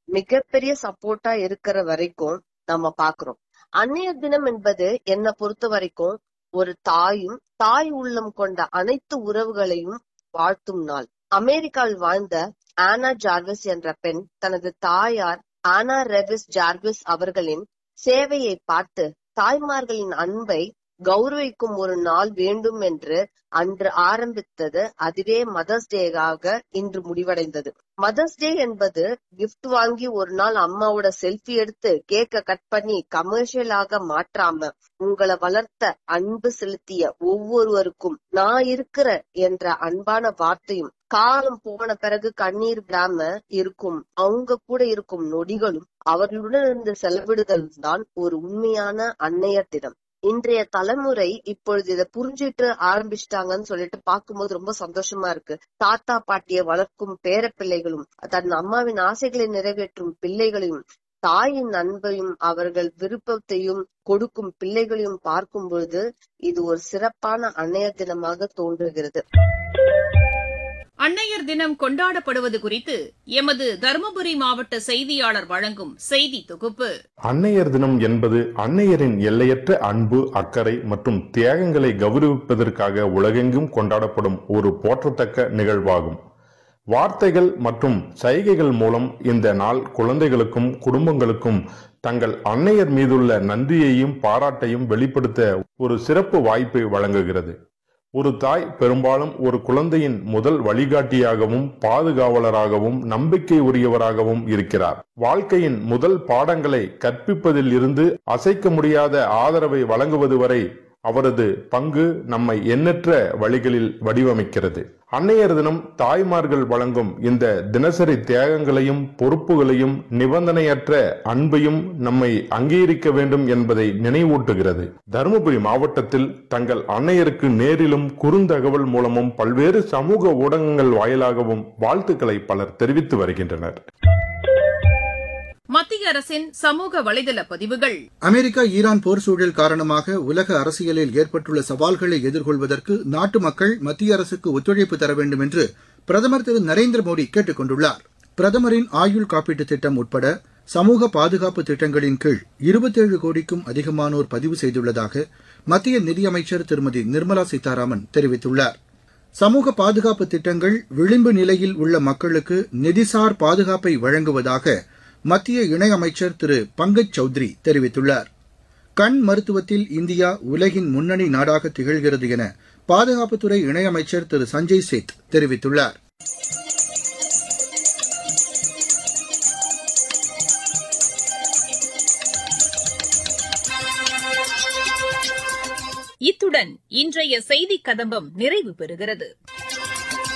மிகப்பெரிய சப்போர்ட்டா இருக்கிற வரைக்கும் நம்ம பாக்குறோம் அன்னையர் தினம் என்பது என்னை பொறுத்த வரைக்கும் ஒரு தாயும் தாய் உள்ளம் கொண்ட அனைத்து உறவுகளையும் வாழ்த்தும் நாள் அமெரிக்காவில் வாழ்ந்த ஆனா ஜார்விஸ் என்ற பெண் தனது தாயார் ஆனா ரெவிஸ் ஜார்விஸ் அவர்களின் சேவையை பார்த்து தாய்மார்களின் அன்பை கௌரவிக்கும் ஒரு நாள் வேண்டும் என்று அன்று ஆரம்பித்தது அதுவே மதர்ஸ் டேவாக இன்று முடிவடைந்தது மதர்ஸ் டே என்பது கிஃப்ட் வாங்கி ஒரு நாள் அம்மாவோட செல்ஃபி எடுத்து கேக்க கட் பண்ணி கமர்ஷியலாக மாற்றாம உங்களை வளர்த்த அன்பு செலுத்திய ஒவ்வொருவருக்கும் நான் இருக்கிற என்ற அன்பான வார்த்தையும் காலம் போன பிறகு கண்ணீர் விடாம இருக்கும் அவங்க கூட இருக்கும் நொடிகளும் அவர்களுடன் இருந்து செலவிடுதல் தான் ஒரு உண்மையான அன்னையர் தினம் இன்றைய தலைமுறை இப்பொழுது இதை புரிஞ்சுட்டு ஆரம்பிச்சிட்டாங்கன்னு சொல்லிட்டு பார்க்கும்போது ரொம்ப சந்தோஷமா இருக்கு தாத்தா பாட்டியை வளர்க்கும் பேர பிள்ளைகளும் தன் அம்மாவின் ஆசைகளை நிறைவேற்றும் பிள்ளைகளையும் தாயின் அன்பையும் அவர்கள் விருப்பத்தையும் கொடுக்கும் பிள்ளைகளையும் பார்க்கும் பொழுது இது ஒரு சிறப்பான அன்னையர் தினமாக தோன்றுகிறது அன்னையர் தினம் கொண்டாடப்படுவது குறித்து எமது தருமபுரி மாவட்ட செய்தியாளர் வழங்கும் செய்தி தொகுப்பு அன்னையர் தினம் என்பது அன்னையரின் எல்லையற்ற அன்பு அக்கறை மற்றும் தியாகங்களை கௌரவிப்பதற்காக உலகெங்கும் கொண்டாடப்படும் ஒரு போற்றத்தக்க நிகழ்வாகும் வார்த்தைகள் மற்றும் சைகைகள் மூலம் இந்த நாள் குழந்தைகளுக்கும் குடும்பங்களுக்கும் தங்கள் அன்னையர் மீதுள்ள நன்றியையும் பாராட்டையும் வெளிப்படுத்த ஒரு சிறப்பு வாய்ப்பை வழங்குகிறது ஒரு தாய் பெரும்பாலும் ஒரு குழந்தையின் முதல் வழிகாட்டியாகவும் பாதுகாவலராகவும் நம்பிக்கை உரியவராகவும் இருக்கிறார் வாழ்க்கையின் முதல் பாடங்களை கற்பிப்பதில் இருந்து அசைக்க முடியாத ஆதரவை வழங்குவது வரை அவரது பங்கு நம்மை எண்ணற்ற வழிகளில் வடிவமைக்கிறது அன்னையர் தினம் தாய்மார்கள் வழங்கும் இந்த தினசரி தியாகங்களையும் பொறுப்புகளையும் நிபந்தனையற்ற அன்பையும் நம்மை அங்கீகரிக்க வேண்டும் என்பதை நினைவூட்டுகிறது தருமபுரி மாவட்டத்தில் தங்கள் அன்னையருக்கு நேரிலும் குறுந்தகவல் மூலமும் பல்வேறு சமூக ஊடகங்கள் வாயிலாகவும் வாழ்த்துக்களை பலர் தெரிவித்து வருகின்றனர் மத்திய அரசின் சமூக வலைதள பதிவுகள் அமெரிக்கா ஈரான் போர் சூழல் காரணமாக உலக அரசியலில் ஏற்பட்டுள்ள சவால்களை எதிர்கொள்வதற்கு நாட்டு மக்கள் மத்திய அரசுக்கு ஒத்துழைப்பு தர வேண்டும் என்று பிரதமர் திரு நரேந்திர மோடி கேட்டுக் கொண்டுள்ளார் பிரதமரின் ஆயுள் காப்பீட்டுத் திட்டம் உட்பட சமூக பாதுகாப்பு திட்டங்களின் கீழ் இருபத்தேழு கோடிக்கும் அதிகமானோர் பதிவு செய்துள்ளதாக மத்திய நிதியமைச்சர் திருமதி நிர்மலா சீதாராமன் தெரிவித்துள்ளார் சமூக பாதுகாப்பு திட்டங்கள் விளிம்பு நிலையில் உள்ள மக்களுக்கு நிதிசார் பாதுகாப்பை வழங்குவதாக மத்திய இணையமைச்சர் திரு பங்கஜ் சௌத்ரி தெரிவித்துள்ளார் கண் மருத்துவத்தில் இந்தியா உலகின் முன்னணி நாடாக திகழ்கிறது என பாதுகாப்புத்துறை இணையமைச்சர் திரு சஞ்சய் சேத் தெரிவித்துள்ளார் இத்துடன் இன்றைய செய்திக் கதம்பம் நிறைவு பெறுகிறது